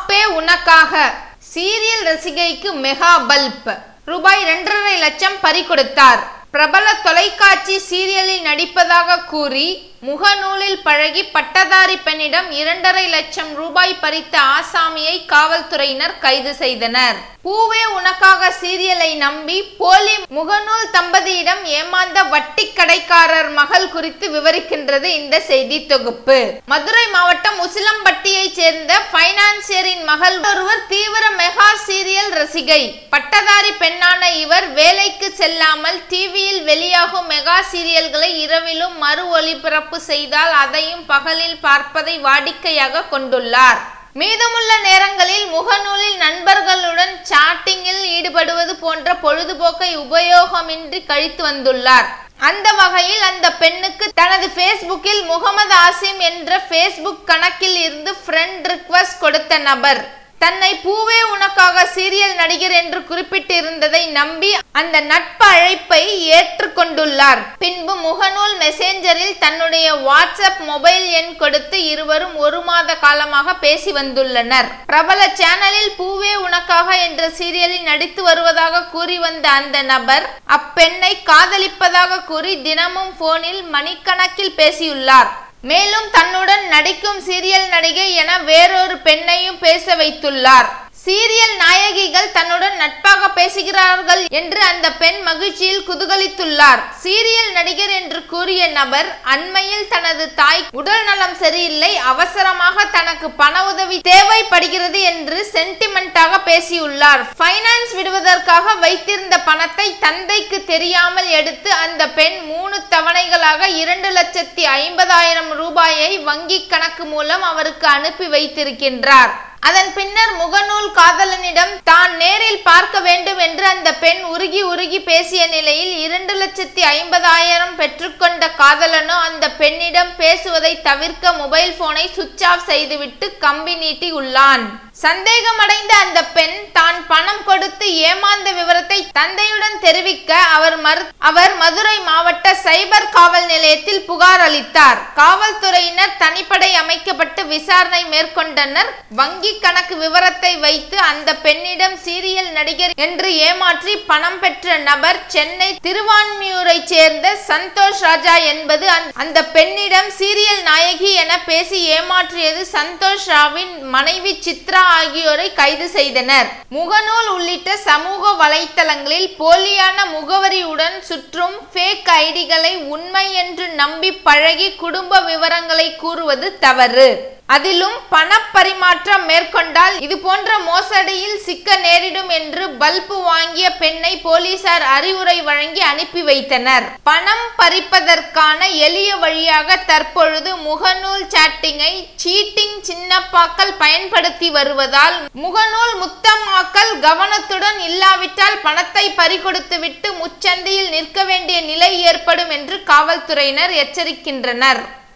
ஆப்பே உனக்காக serial ரசிகைக்கு mega bulb ரூபாய் இரண்டரை லட்சம் பறி கொடுத்தார் பிரபல தொலைக்காட்சி சீரியலில் நடிப்பதாக கூறி முகநூலில் பழகி பட்டதாரி பெண்ணிடம் இரண்டரை லட்சம் ரூபாய் பறித்த ஆசாமியை காவல்துறையினர் கைது செய்தனர் பூவே உனக்காக சீரியலை நம்பி போலி முகநூல் தம்பதியிடம் ஏமாந்த வட்டி கடைக்காரர் மகள் குறித்து விவரிக்கின்றது இந்த செய்தி தொகுப்பு மதுரை மாவட்டம் உசிலம்பட்டியைச் சேர்ந்த பைனான்சியரின் மகள் ஒருவர் தீவிர மெகா சீரியல் ரசிகை பட்டதாரி பெண்ணான இவர் வேலைக்கு செல்லாமல் டிவியில் வெளியாகும் மெகா சீரியல்களை இரவிலும் மறு ஒளிபரப்பு செய்தால் அதையும் பகலில் பார்ப்பதை வாடிக்கையாக கொண்டுள்ளார் மீதமுள்ள நேரங்களில் முகநூலில் நண்பர்களுடன் சாட்டிங்கில் ஈடுபடுவது போன்ற பொழுதுபோக்கை உபயோகமின்றி கழித்து வந்துள்ளார் அந்த வகையில் அந்த பெண்ணுக்கு தனது ஃபேஸ்புக்கில் முகமது ஆசிம் என்ற ஃபேஸ்புக் கணக்கில் இருந்து ஃப்ரெண்ட் ரிக்வஸ்ட் கொடுத்த நபர் தன்னை பூவே உனக்காக சீரியல் நடிகர் என்று குறிப்பிட்டிருந்ததை நம்பி அந்த நட்பு அழைப்பை ஏற்றுக்கொண்டுள்ளார் பின்பு முகநூல் மெசேஞ்சரில் தன்னுடைய வாட்ஸ்அப் மொபைல் எண் கொடுத்து இருவரும் ஒரு மாத காலமாக பேசி வந்துள்ளனர் பிரபல சேனலில் பூவே உனக்காக என்ற சீரியலில் நடித்து வருவதாக கூறி வந்த அந்த நபர் அப்பெண்ணை காதலிப்பதாக கூறி தினமும் போனில் மணிக்கணக்கில் பேசியுள்ளார் மேலும் தன்னுடன் நடிக்கும் சீரியல் நடிகை என வேறொரு பெண்ணையும் பேச வைத்துள்ளார் சீரியல் நாயகிகள் தன்னுடன் நட்பாக பேசுகிறார்கள் என்று அந்த பெண் மகிழ்ச்சியில் குதூகலித்துள்ளார் சீரியல் நடிகர் என்று கூறிய நபர் அண்மையில் தனது தாய் உடல் நலம் சரியில்லை அவசரமாக தனக்கு பண உதவி தேவைப்படுகிறது என்று சென்டிமெண்டாக பேசியுள்ளார் ஃபைனான்ஸ் விடுவதற்காக வைத்திருந்த பணத்தை தந்தைக்கு தெரியாமல் எடுத்து அந்த பெண் மூணு தவணைகளாக இரண்டு லட்சத்தி ஐம்பதாயிரம் ரூபாயை வங்கி கணக்கு மூலம் அவருக்கு அனுப்பி வைத்திருக்கின்றார் அதன் பின்னர் முகநூல் காதலனிடம் தான் நேரில் பார்க்க வேண்டும் என்று அந்த பெண் உருகி உருகி பேசிய நிலையில் இரண்டு லட்சத்தி ஐம்பதாயிரம் பெற்றுக்கொண்ட காதலனோ அந்த பெண்ணிடம் பேசுவதை தவிர்க்க மொபைல் போனை சுவிட்ச் ஆஃப் செய்துவிட்டு கம்பி நீட்டி உள்ளான் சந்தேகமடைந்த அந்த பெண் தான் பணம் கொடுத்து ஏமாந்த விவரத்தை தந்தையுடன் தெரிவிக்க அவர் மறு அவர் மதுரை மாவட்ட சைபர் காவல் நிலையத்தில் புகார் அளித்தார் காவல்துறையினர் தனிப்படை அமைக்கப்பட்டு விசாரணை மேற்கொண்டனர் வங்கி கணக்கு விவரத்தை வைத்து அந்த பெண்ணிடம் சீரியல் நடிகர் என்று ஏமாற்றி பணம் பெற்ற நபர் சென்னை திருவான்மியூரை சேர்ந்த சந்தோஷ் ராஜா என்பது அந்த- அந்த பெண்ணிடம் சீரியல் நாயகி என பேசி ஏமாற்றியது சந்தோஷ் ராவின் மனைவி சித்ரா ஆகியோரை கைது செய்தனர் முகநூல் உள்ளிட்ட சமூக வலைத்தளங்களில் போலியான முகவரியுடன் சுற்றும் ஃபேக் ஐடிகளை உண்மை என்று நம்பி பழகி குடும்ப விவரங்களை கூறுவது தவறு அதிலும் பணப்பரிமாற்றம் மேற்கொண்டால் இது போன்ற மோசடியில் சிக்க நேரிடும் என்று பல்பு வாங்கிய பெண்ணை போலீசார் அறிவுரை வழங்கி அனுப்பி வைத்தனர் பணம் பறிப்பதற்கான எளிய வழியாக தற்பொழுது முகநூல் சாட்டிங்கை சீட்டிங் சின்னப்பாக்கள் பயன்படுத்தி வருவதால் முகநூல் முத்தமாக்கல் கவனத்துடன் இல்லாவிட்டால் பணத்தை பறிகொடுத்துவிட்டு முச்சந்தியில் நிற்க வேண்டிய நிலை ஏற்படும் என்று காவல்துறையினர் எச்சரிக்கின்றனர்